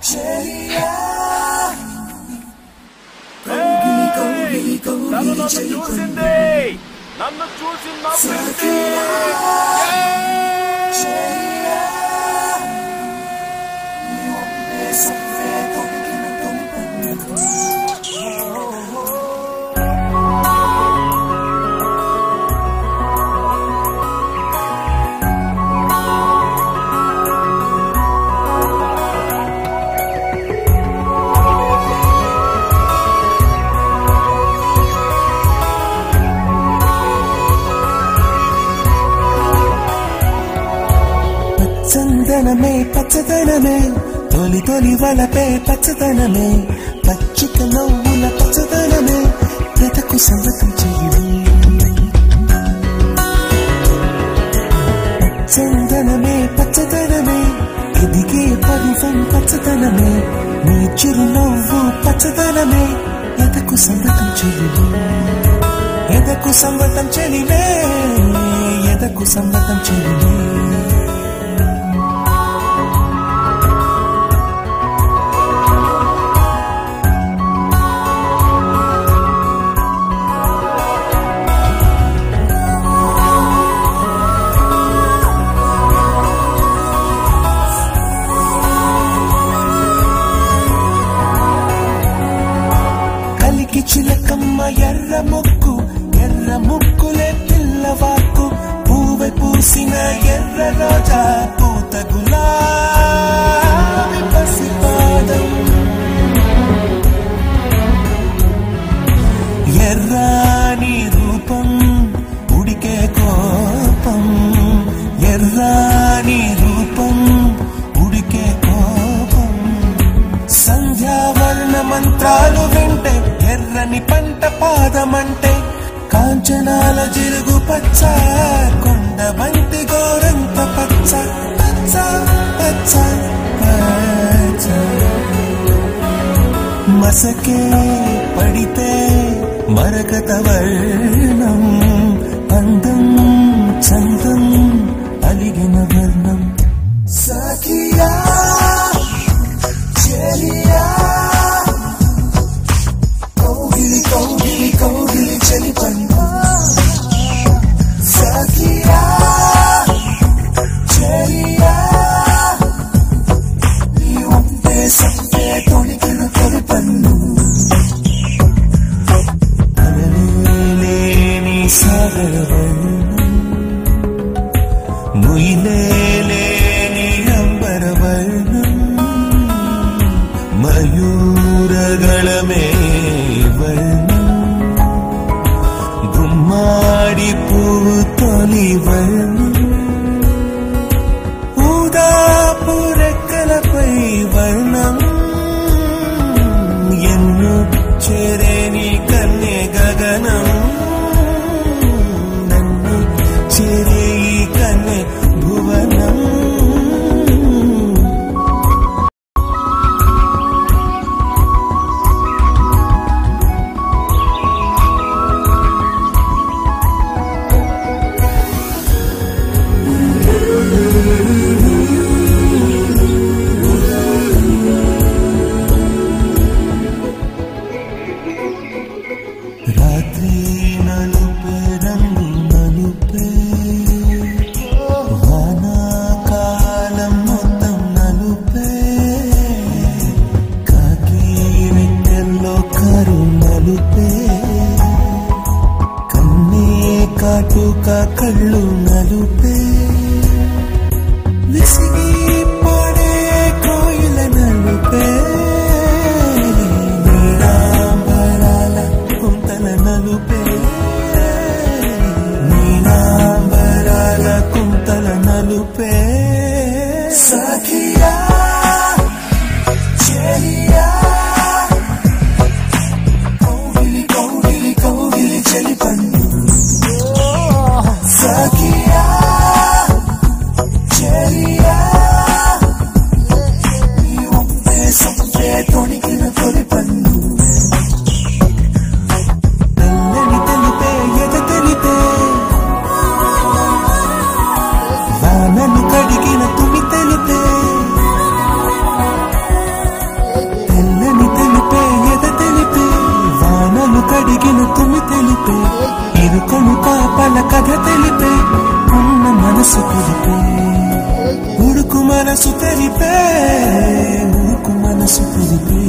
తను నన్ను చూసింది నన్ను చూసి నవ్వింది పచ్చందనమే పచ్చదనమే తొలి తొలి వలపే పచ్చదనమే పచ్చిక నవ్వుల పచ్చదనమే ఎతకు సంగతం చెయ్యి చందనమే పచ్చదనమే ఎదిగే పరువం పచ్చదనమే నీ చిరునవ్వు పచ్చదనమే ఎదకు సంగతం చెల్లి ఎదకు సంగతం చెలినే ఎదకు సంగతం చెలినే కలికి చిలకమ్మ ఎర్ర ముక్కు ఎర్ర ముక్కులే పిల్లవాకు పూవై పూసిన ఎర్ర రోజా పూత గులాబీ పసిపాదం ఎర్రాని రూపం ఉడికే కోపం ఎర్రాని రూపం ఉడికే కోపం సంధ్యావర్ణ మంత్రాలు వింటే ఎర్రని పంట పాదమంటే కాంచనాల జిరుగు పచ్చ కొండ బంతి గోరంత పచ్చ పచ్చ పచ్చ పచ్చ మసకే పడితే మరకత వర్ణం అందం చందం అలిగిన వర్ణం సఖియా చెలియా కౌగిలి కౌగిలి కౌగిలి చెలి పన్ను సఖియా చెలియా నీ ఉంటే సంతే తొణికిన తొలి పన్ను అలలేని సాగర వర్ణం ముయిలేని అంబర వర్ణం మయూరగళమే వర్ణం గుమ్మాడి పువ్వు తొలి వర్ణం ఊదాపు రెక్కలపై వర్ణం ఎన్ను చేరేని కన్యే గగనం నన్ను చేరే ఈ కన్యే భువనం రాత్రి నలుపే రంగు నలుపే వానాకాలం మొత్తం నలుపే కాకి రెక్కల్లో కరు నలుపే కన్నే కాటుక కళ్ళు నలుపే విసిగి పడే కోయిల నలుపే నీలాంబరాల కుంతల నలుపే నీలాంబరాల కుంతల నలుపే సఖియా చెలియా కౌగిలి కౌగిలి కౌగిలి చెలి పన్ను సఖియా కుమి తెలిపే ఇరుకొను కాపల కథ తెలిపే ఉన్న మనసు కుదిపే ఉడుకు మనసు తెరిపే ఉడుకు మనసు తెరిపే